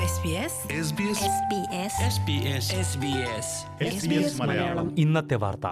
SBS SBS SBS SBS SBS SBS Malayalam ഇന്നത്തെ വാർത്ത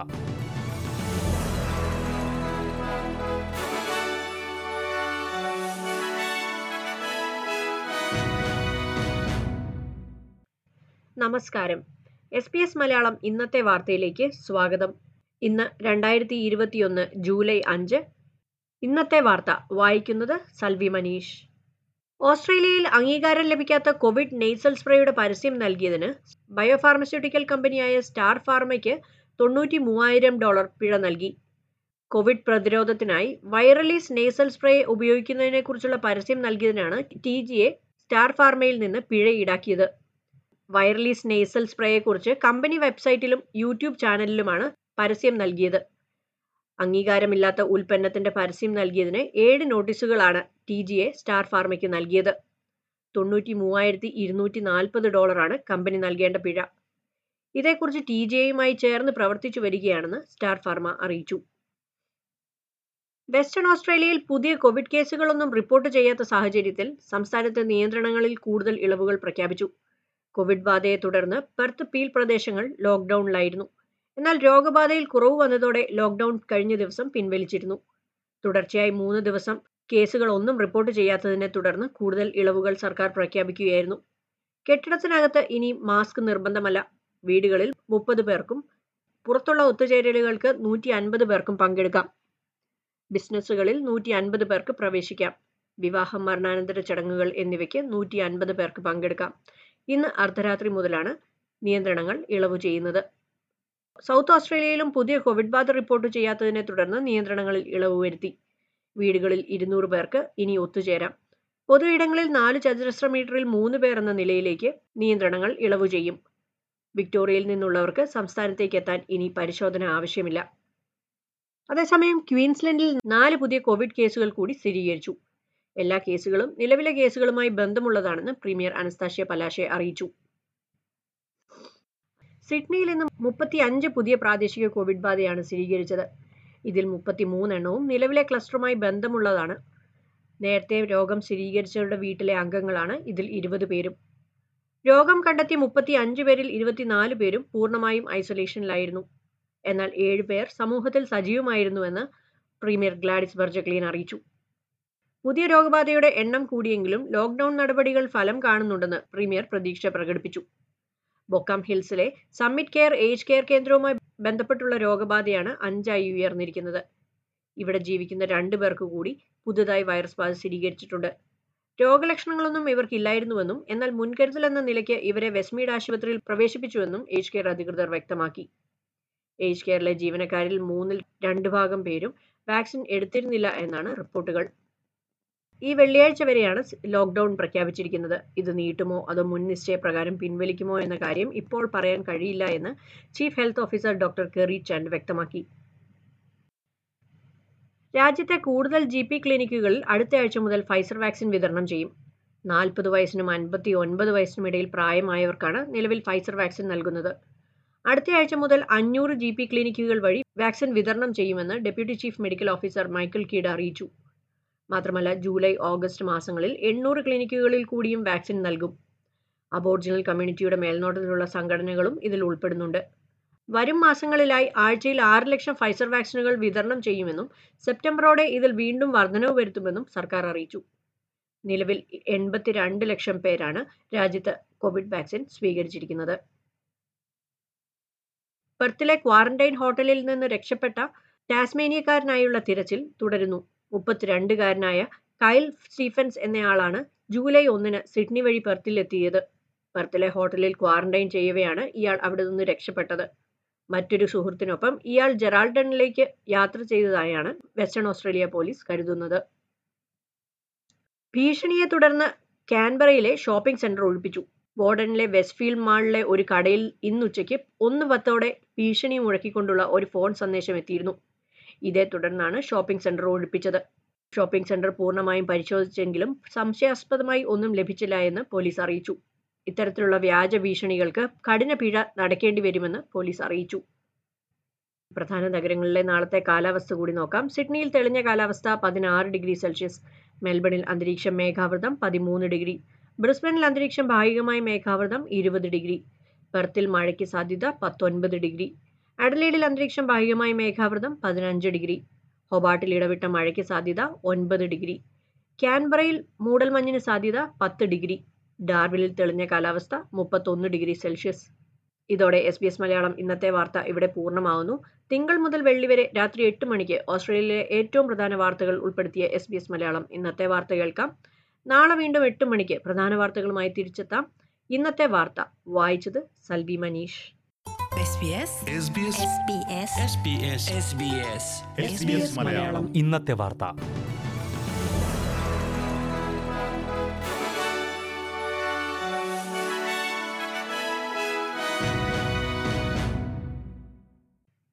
നമസ്കാരം എസ് പി എസ് മലയാളം ഇന്നത്തെ വാർത്തയിലേക്ക് സ്വാഗതം ഇന്ന് രണ്ടായിരത്തി ഇരുപത്തിയൊന്ന് ജൂലൈ അഞ്ച് ഇന്നത്തെ വാർത്ത വായിക്കുന്നത് സൽവി മനീഷ് ഓസ്ട്രേലിയയിൽ അംഗീകാരം ലഭിക്കാത്ത കോവിഡ് നെയ്സൽ സ്പ്രേയുടെ പരസ്യം നൽകിയതിന് ബയോഫാർമസ്യൂട്ടിക്കൽ കമ്പനിയായ സ്റ്റാർ ഫാർമയ്ക്ക് തൊണ്ണൂറ്റി മൂവായിരം ഡോളർ പിഴ നൽകി കോവിഡ് പ്രതിരോധത്തിനായി വൈറലീസ് നെയ്സൽ സ്പ്രേ ഉപയോഗിക്കുന്നതിനെക്കുറിച്ചുള്ള പരസ്യം നൽകിയതിനാണ് ടി ജിയെ സ്റ്റാർ ഫാർമയിൽ നിന്ന് പിഴ ഈടാക്കിയത് വൈറലീസ് നെയ്സൽ സ്പ്രേയെക്കുറിച്ച് കമ്പനി വെബ്സൈറ്റിലും യൂട്യൂബ് ചാനലിലുമാണ് പരസ്യം നൽകിയത് അംഗീകാരമില്ലാത്ത ഉൽപ്പന്നത്തിന്റെ പരസ്യം നൽകിയതിന് ഏഴ് നോട്ടീസുകളാണ് ടി ജിയെ സ്റ്റാർ ഫാർമയ്ക്ക് നൽകിയത് തൊണ്ണൂറ്റി മൂവായിരത്തി ഇരുന്നൂറ്റി നാൽപ്പത് ഡോളറാണ് കമ്പനി നൽകേണ്ട പിഴ ഇതേക്കുറിച്ച് ടി ജിയുമായി ചേർന്ന് പ്രവർത്തിച്ചു വരികയാണെന്ന് സ്റ്റാർ ഫാർമ അറിയിച്ചു വെസ്റ്റേൺ ഓസ്ട്രേലിയയിൽ പുതിയ കോവിഡ് കേസുകളൊന്നും റിപ്പോർട്ട് ചെയ്യാത്ത സാഹചര്യത്തിൽ സംസ്ഥാനത്തെ നിയന്ത്രണങ്ങളിൽ കൂടുതൽ ഇളവുകൾ പ്രഖ്യാപിച്ചു കോവിഡ് ബാധയെ തുടർന്ന് പെർത്ത് പീൽ പ്രദേശങ്ങൾ ലോക്ക്ഡൌണിലായിരുന്നു എന്നാൽ രോഗബാധയിൽ കുറവ് വന്നതോടെ ലോക്ക്ഡൌൺ കഴിഞ്ഞ ദിവസം പിൻവലിച്ചിരുന്നു തുടർച്ചയായി മൂന്ന് ദിവസം കേസുകൾ ഒന്നും റിപ്പോർട്ട് ചെയ്യാത്തതിനെ തുടർന്ന് കൂടുതൽ ഇളവുകൾ സർക്കാർ പ്രഖ്യാപിക്കുകയായിരുന്നു കെട്ടിടത്തിനകത്ത് ഇനി മാസ്ക് നിർബന്ധമല്ല വീടുകളിൽ മുപ്പത് പേർക്കും പുറത്തുള്ള ഒത്തുചേരലുകൾക്ക് നൂറ്റി അൻപത് പേർക്കും പങ്കെടുക്കാം ബിസിനസ്സുകളിൽ നൂറ്റി അൻപത് പേർക്ക് പ്രവേശിക്കാം വിവാഹം മരണാനന്തര ചടങ്ങുകൾ എന്നിവയ്ക്ക് നൂറ്റി അൻപത് പേർക്ക് പങ്കെടുക്കാം ഇന്ന് അർദ്ധരാത്രി മുതലാണ് നിയന്ത്രണങ്ങൾ ഇളവ് ചെയ്യുന്നത് സൗത്ത് ഓസ്ട്രേലിയയിലും പുതിയ കോവിഡ് ബാധ റിപ്പോർട്ട് ചെയ്യാത്തതിനെ തുടർന്ന് നിയന്ത്രണങ്ങളിൽ ഇളവ് വരുത്തി വീടുകളിൽ ഇരുന്നൂറ് പേർക്ക് ഇനി ഒത്തുചേരാം പൊതു ഇടങ്ങളിൽ നാല് ചതുരശ്ര മീറ്ററിൽ മൂന്ന് പേർ എന്ന നിലയിലേക്ക് നിയന്ത്രണങ്ങൾ ഇളവ് ചെയ്യും വിക്ടോറിയയിൽ നിന്നുള്ളവർക്ക് സംസ്ഥാനത്തേക്ക് എത്താൻ ഇനി പരിശോധന ആവശ്യമില്ല അതേസമയം ക്വീൻസ്ലൻഡിൽ നാല് പുതിയ കോവിഡ് കേസുകൾ കൂടി സ്ഥിരീകരിച്ചു എല്ലാ കേസുകളും നിലവിലെ കേസുകളുമായി ബന്ധമുള്ളതാണെന്ന് പ്രീമിയർ അനസ്താഷ്യ പലാശെ അറിയിച്ചു സിഡ്നിയിൽ ഇന്ന് മുപ്പത്തി അഞ്ച് പുതിയ പ്രാദേശിക കോവിഡ് ബാധയാണ് സ്ഥിരീകരിച്ചത് ഇതിൽ മുപ്പത്തി മൂന്നെണ്ണവും നിലവിലെ ക്ലസ്റ്ററുമായി ബന്ധമുള്ളതാണ് നേരത്തെ രോഗം സ്ഥിരീകരിച്ചവരുടെ വീട്ടിലെ അംഗങ്ങളാണ് ഇതിൽ ഇരുപത് പേരും രോഗം കണ്ടെത്തിയ മുപ്പത്തി അഞ്ച് പേരിൽ ഇരുപത്തിനാല് പേരും പൂർണ്ണമായും ഐസൊലേഷനിലായിരുന്നു എന്നാൽ ഏഴ് പേർ സമൂഹത്തിൽ സജീവമായിരുന്നുവെന്ന് പ്രീമിയർ ഗ്ലാഡിസ് ബർജക്ലീൻ അറിയിച്ചു പുതിയ രോഗബാധയുടെ എണ്ണം കൂടിയെങ്കിലും ലോക്ക്ഡൌൺ നടപടികൾ ഫലം കാണുന്നുണ്ടെന്ന് പ്രീമിയർ പ്രതീക്ഷ പ്രകടിപ്പിച്ചു ബൊക്കാം ഹിൽസിലെ സമ്മിറ്റ് കെയർ ഏജ് കെയർ കേന്ദ്രവുമായി ബന്ധപ്പെട്ടുള്ള രോഗബാധയാണ് അഞ്ചായി ഉയർന്നിരിക്കുന്നത് ഇവിടെ ജീവിക്കുന്ന രണ്ടു പേർക്ക് കൂടി പുതുതായി വൈറസ് ബാധ സ്ഥിരീകരിച്ചിട്ടുണ്ട് രോഗലക്ഷണങ്ങളൊന്നും ഇവർക്കില്ലായിരുന്നുവെന്നും എന്നാൽ മുൻകരുതൽ എന്ന നിലയ്ക്ക് ഇവരെ വെസ്റ്റ്മീഡ് ആശുപത്രിയിൽ പ്രവേശിപ്പിച്ചുവെന്നും ഏജ് കെയർ അധികൃതർ വ്യക്തമാക്കി ഏജ് കെയറിലെ ജീവനക്കാരിൽ മൂന്നിൽ രണ്ട് ഭാഗം പേരും വാക്സിൻ എടുത്തിരുന്നില്ല എന്നാണ് റിപ്പോർട്ടുകൾ ഈ വെള്ളിയാഴ്ച വരെയാണ് ലോക്ക്ഡൌൺ പ്രഖ്യാപിച്ചിരിക്കുന്നത് ഇത് നീട്ടുമോ അതോ മുൻ നിശ്ചയപ്രകാരം പിൻവലിക്കുമോ എന്ന കാര്യം ഇപ്പോൾ പറയാൻ കഴിയില്ല എന്ന് chief health officer doctor Kerry Chant വ്യക്തമാക്കി രാജ്യത്തെ കൂടുതൽ ജി പി ക്ലിനിക്കുകളിൽ അടുത്ത ആഴ്ച മുതൽ ഫൈസർ വാക്സിൻ വിതരണം ചെയ്യും നാൽപ്പത് വയസ്സിനും അൻപത്തി ഒൻപത് വയസ്സിനും ഇടയിൽ പ്രായമായവർക്കാണ് നിലവിൽ ഫൈസർ വാക്സിൻ നൽകുന്നത് അടുത്ത ആഴ്ച മുതൽ അഞ്ഞൂറ് ജി പി ക്ലിനിക്കുകൾ വഴി വാക്സിൻ വിതരണം ചെയ്യുമെന്ന് deputy chief medical officer Michael Kidd അറിയിച്ചു മാത്രമല്ല ജൂലൈ ഓഗസ്റ്റ് മാസങ്ങളിൽ എണ്ണൂറ് ക്ലിനിക്കുകളിൽ കൂടിയും വാക്സിൻ നൽകും അബോർജിനൽ കമ്മ്യൂണിറ്റിയുടെ മേൽനോട്ടത്തിലുള്ള സംഘടനകളും ഇതിൽ ഉൾപ്പെടുന്നുണ്ട് വരും മാസങ്ങളിലായി ആഴ്ചയിൽ ആറ് ലക്ഷം ഫൈസർ വാക്സിനുകൾ വിതരണം ചെയ്യുമെന്നും സെപ്റ്റംബറോടെ ഇതിൽ വീണ്ടും വർധനവ് വരുത്തുമെന്നും സർക്കാർ അറിയിച്ചു നിലവിൽ എൺപത്തിരണ്ട് ലക്ഷം പേരാണ് രാജ്യത്ത് കോവിഡ് വാക്സിൻ സ്വീകരിച്ചിരിക്കുന്നത് പെർത്തിലെ ക്വാറന്റൈൻ ഹോട്ടലിൽ നിന്ന് രക്ഷപ്പെട്ട ടാസ്മേനിയക്കാരനായുള്ള തിരച്ചിൽ തുടരുന്നു മുപ്പത്തിരണ്ടുകാരനായ കൈൽ സ്റ്റീഫൻസ് എന്നയാളാണ് ജൂലൈ ഒന്നിന് സിഡ്നി വഴി പെർത്തിലെത്തിയത് പെർത്തിലെ ഹോട്ടലിൽ ക്വാറന്റൈൻ ചെയ്യവെയാണ് ഇയാൾ അവിടെ നിന്ന് രക്ഷപ്പെട്ടത് മറ്റൊരു സുഹൃത്തിനൊപ്പം ഇയാൾ ജെറാൾഡണിലേക്ക് യാത്ര ചെയ്തതായാണ് വെസ്റ്റേൺ ഓസ്ട്രേലിയ പോലീസ് കരുതുന്നത് ഭീഷണിയെ തുടർന്ന് കാൻബറയിലെ ഷോപ്പിംഗ് സെന്റർ ഒഴിപ്പിച്ചു ബോർഡനിലെ വെസ്റ്റ്ഫീൽഡ് മാളിലെ ഒരു കടയിൽ ഇന്നുച്ചയ്ക്ക് ഒന്ന് പത്തോടെ ഭീഷണി മുഴക്കിക്കൊണ്ടുള്ള ഒരു ഫോൺ സന്ദേശം എത്തിയിരുന്നു ഇതേ തുടർന്നാണ് ഷോപ്പിംഗ് സെന്റർ ഒഴിപ്പിച്ചത് ഷോപ്പിംഗ് സെന്റർ പൂർണ്ണമായും പരിശോധിച്ചെങ്കിലും സംശയാസ്പദമായി ഒന്നും ലഭിച്ചില്ല എന്ന് പോലീസ് അറിയിച്ചു ഇത്തരത്തിലുള്ള വ്യാജ ഭീഷണികൾക്ക് കഠിന പിഴ നടക്കേണ്ടി വരുമെന്ന് പോലീസ് അറിയിച്ചു പ്രധാന നഗരങ്ങളിലെ നാളത്തെ കാലാവസ്ഥ കൂടി നോക്കാം സിഡ്നിയിൽ തെളിഞ്ഞ കാലാവസ്ഥ പതിനാറ് ഡിഗ്രി സെൽഷ്യസ് മെൽബണിൽ അന്തരീക്ഷം മേഘാവൃതം പതിമൂന്ന് ഡിഗ്രി ബ്രിസ്ബനിൽ അന്തരീക്ഷം ഭാഗികമായി മേഘാവൃതം ഇരുപത് ഡിഗ്രി പെർത്തിൽ മഴയ്ക്ക് സാധ്യത പത്തൊൻപത് ഡിഗ്രി അഡലേഡിൽ അന്തരീക്ഷം ഭാഗികമായി മേഘാവൃതം പതിനഞ്ച് ഡിഗ്രി ഹൊബാട്ടിൽ ഇടവിട്ട മഴയ്ക്ക് സാധ്യത ഒൻപത് ഡിഗ്രി ക്യാൻബറയിൽ മൂടൽമഞ്ഞിന് സാധ്യത പത്ത് ഡിഗ്രി ഡാർവിനിൽ തെളിഞ്ഞ കാലാവസ്ഥ മുപ്പത്തൊന്ന് ഡിഗ്രി സെൽഷ്യസ് ഇതോടെ എസ് ബി എസ് മലയാളം ഇന്നത്തെ വാർത്ത ഇവിടെ പൂർണ്ണമാവുന്നു തിങ്കൾ മുതൽ വെള്ളി വരെ രാത്രി എട്ട് മണിക്ക് ഓസ്ട്രേലിയയിലെ ഏറ്റവും പ്രധാന വാർത്തകൾ ഉൾപ്പെടുത്തിയ എസ് ബി എസ് മലയാളം ഇന്നത്തെ വാർത്ത കേൾക്കാം നാളെ വീണ്ടും എട്ട് മണിക്ക് പ്രധാന വാർത്തകളുമായി തിരിച്ചെത്താം ഇന്നത്തെ വാർത്ത വായിച്ചത് സൽബി Manish SBS SBS SBS SBS SBS SBS Malayalam ഇന്നത്തെ വാർത്ത